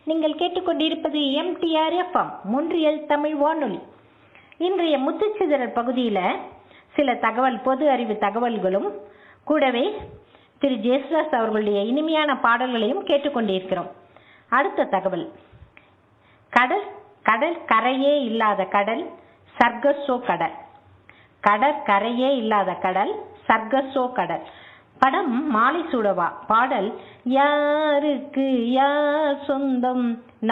நீங்கள் கேட்டுக்கொண்டிருப்பது MTR FM முன்றியல் Tamil வானொலி இன்றைய முத்துச்சிதறல் பகுதியில் சில தகவல் பொது அறிவு தகவல்களும் கூடவே திரு ஜேசுதாஸ் அவர்களுடைய இனிமையான பாடல்களையும் கேட்டுக்கொண்டிருக்கிறோம் அடுத்த தகவல் கடல் கடல் கரையே இல்லாத கடல் சர்க்கஸோ கடல் கடற்கரையே இல்லாத கடல் சர்க்கஸோ கடல் படம் மாலை சூடவா பாடல் யாருக்கு யார் சொந்தம்